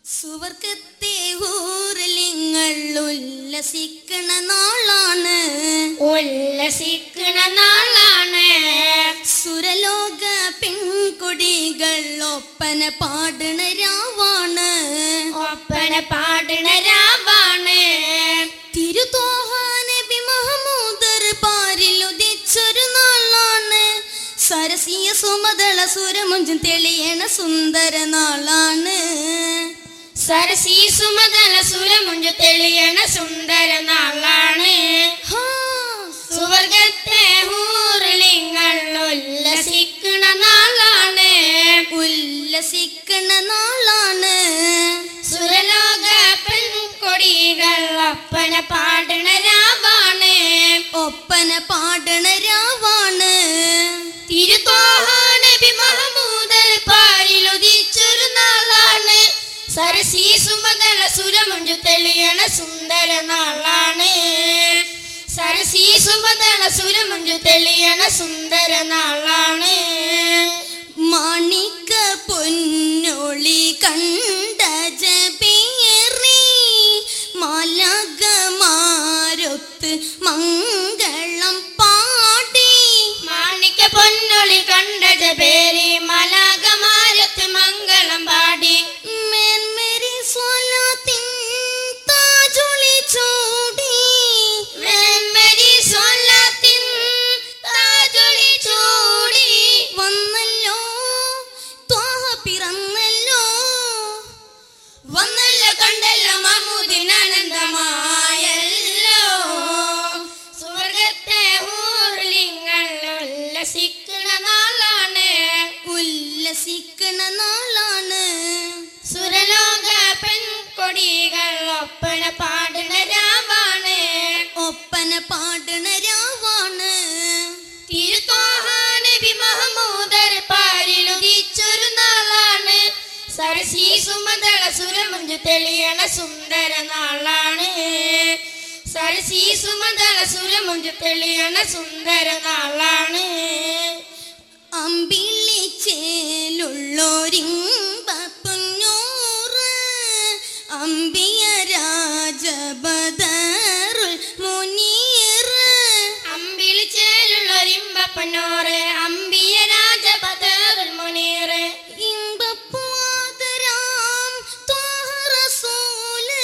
സുവർഗത്തെ ഊരലിങ്ങൾ ഉല്ലസിക്കണ നാളാണ് ഉല്ലസിക്കണ നാളാണ് സുരലോക പെൺകൊടികൾ ഒപ്പന പാടണ രാവാണ് ഒപ്പന പാടണ രാവാണ് തിരുതോഹ നബി മഹമൂദർ പാരിൽ ഉദിച്ചൊരു നാളാണ് സരസിയ സുമതള സുരമുഞ്ചും തെളിയണ സുന്ദര നാളാണ് സരസി സുമതല സുരമുഞ്ചു തെളിയണ സുന്ദര നാളാണ് ഹാ, സുവർഗത്തെ ഊർലിങ്ങൾ ഉല്ലസിക്കണ നാളാണ് ഉല്ലസിക്കണ നാളാണ് സുരലോക പെൺകൊടികൾ ഒപ്പന പാടണ രാവാണ് ഒപ്പന പാടണ രാവാണ് തിരുത്തോഹ നബി മഹമൂദൽ പാരിലുദിച്ചൊരു നാളാണ് സരസി സുമതല സുരമുഞ്ചു തെളിയണ സുന്ദര നാളാണ് സരസി സുമതല സുരമുഞ്ചു തെളിയണ സുന്ദര നാളാണ് മാണിക്ക പൊന്നൊളി കണ്ട ജപേറി മാലകമാരൊത്ത് മംഗളം പാടി മാണിക്ക പൊന്നൊളി കണ്ടത് പേര് മലാകമാരത്ത് മംഗളം പാടി മേന്മേരി സ്വലാത്തിൻ താജൊളി ചൂടി വെൺമരി സ്വല്ലത്തിൻ താജൊളി ചൂടി വന്നല്ലോ ത്വാഹ പിറന്നല്ലോ വന്നല്ലോ കണ്ടല്ലോ മഹൂദിനാനന്ദമായല്ലോ സ്വർഗത്തെ ഊർലിങ്ങൾ ഉല്ലസിക്കണ നാളാണ് ഉല്ലസിക്കണ നാളാണ് സുരലോക പെൺകൊടികൾ ഒപ്പന പാടുന്ന രാവാണ് ഒപ്പന പാടണ രാവാണ് തിരുത്തോഹാനബി മഹമൂദർ പാരിലുദിച്ചൊരു നാളാണ് സരസി സുമതള സുരമുഞ്ചു തെളിയണ സുന്ദര നാളാണ് സരസി സുമതള സുരമുഞ്ചു തെളിയണ സുന്ദര നാളാണ് അമ്പിളിച്ചേലുള്ളൊരിമ്പുഞ്ഞൂറ് അമ്പിയ രാജബദറുൽ മുനീറ് അമ്പിളിച്ചേലുള്ളൊരിമ്പപ്പനോറ് അമ്പിയ രാജപദറുൽ മുനീറ് ഇമ്പപ്പുവാതരാം ത്വാഹ റസൂല്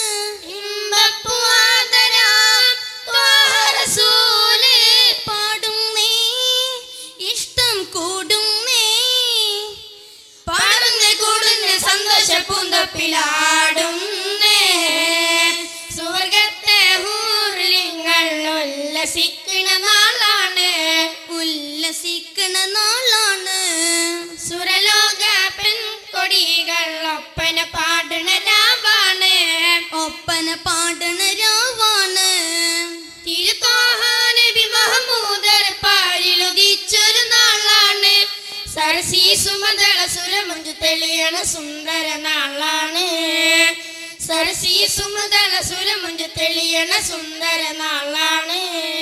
ഇമ്പപ്പുവാതരാം ത്വാഹ റസൂല് പാടുന്നേ ഇഷ്ടം കൂടുന്നേ പാടുന്ന കൂടുന്ന സന്തോഷ പൂന്തപ്പിലാടുന്നേ സ്വർഗത്തെ ഊർലിങ്ങൾ ഉല്ലസിക്കണ നാളാണ് ഉല്ലസിക്കണ നാളാണ് സുരലോക പെൺകൊടികൾ ഒപ്പന പാടണ രാവാണ് ഒപ്പന പാടണ രാവാണ് തിരുത്തോഹാനബി മഹമൂദർ പാരിലുദിച്ചൊരു നാളാണ് സരസി സുമതള സുരമുഞ്ചു തെളിയണ സുന്ദര നാളാണ് സരസി സുമതള സുരമുഞ്ചു തെളിയണ സുന്ദര നാളാണ്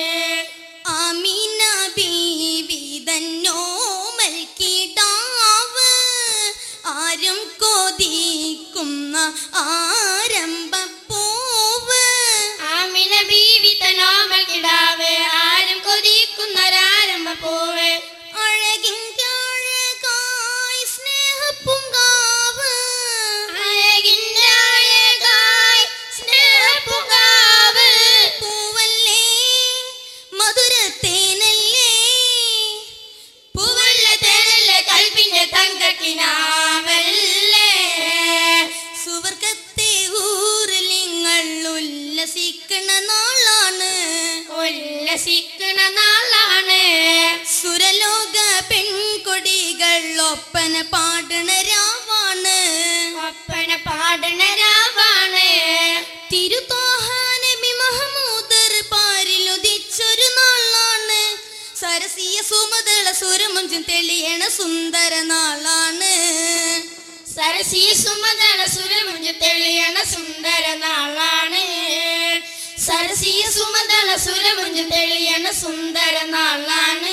ആമീന ബീവി തന്നോമൽ കിടാവ് ആരും കൊതിക്കുന്ന ആരംഭപ്പൂവ് ആമിന ബീവി തനോമൽ കിടാവ് ആരും കൊതിക്കുന്നൊരാരംഭ പോവ് അഴകിൻ്റെ അഴകായി സ്നേഹപ്പുങ്കാവ് അഴകിന്റെ അഴകായി സ്നേഹപ്പുകാവ് പൂവല്ലേ മധുരത്തേനല്ലേ പൂവല്ല തേനല്ല കൽപ്പിന്റെ തങ്കക്കിനാവല്ലേ സുവർഗത്തെ ഊരിലിങ്ങൾ ഉല്ലസിക്കണ നാളാണ് ഉല്ലസിക്കണ നാളാണ് സുരലോക പെൺകൊടികൾ ഒപ്പന പാടണ രാവാണ് ഒപ്പന പാടണ രാവാണ് തിരുത്തോഹാനബി മഹമൂദർ പാരിൽ ഉദിച്ചൊരു നാളാണ് സരസിയ സുമതള സുരമുഞ്ചും തെളിയണ സുന്ദര നാളാണ് സരസി സുമതള സുരമുഞ്ചു തെളിയണ സുന്ദര നാളാണ് സരസി സുമതള സുരമുഞ്ചു തെളിയണ സുന്ദര നാളാണ്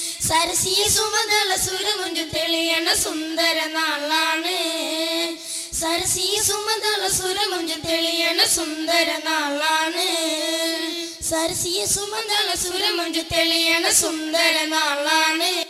സരസി സുമതള സുരമുഞ്ചു തെളിയണ സുന്ദര നാളാണ് സരസീയ സുമതള സുരമുഞ്ചു തെളിയണ സുന്ദര നാളാണ് സരസീയ സുമതള സുരമുഞ്ചു തെളിയണ സുന്ദര നാളാണ്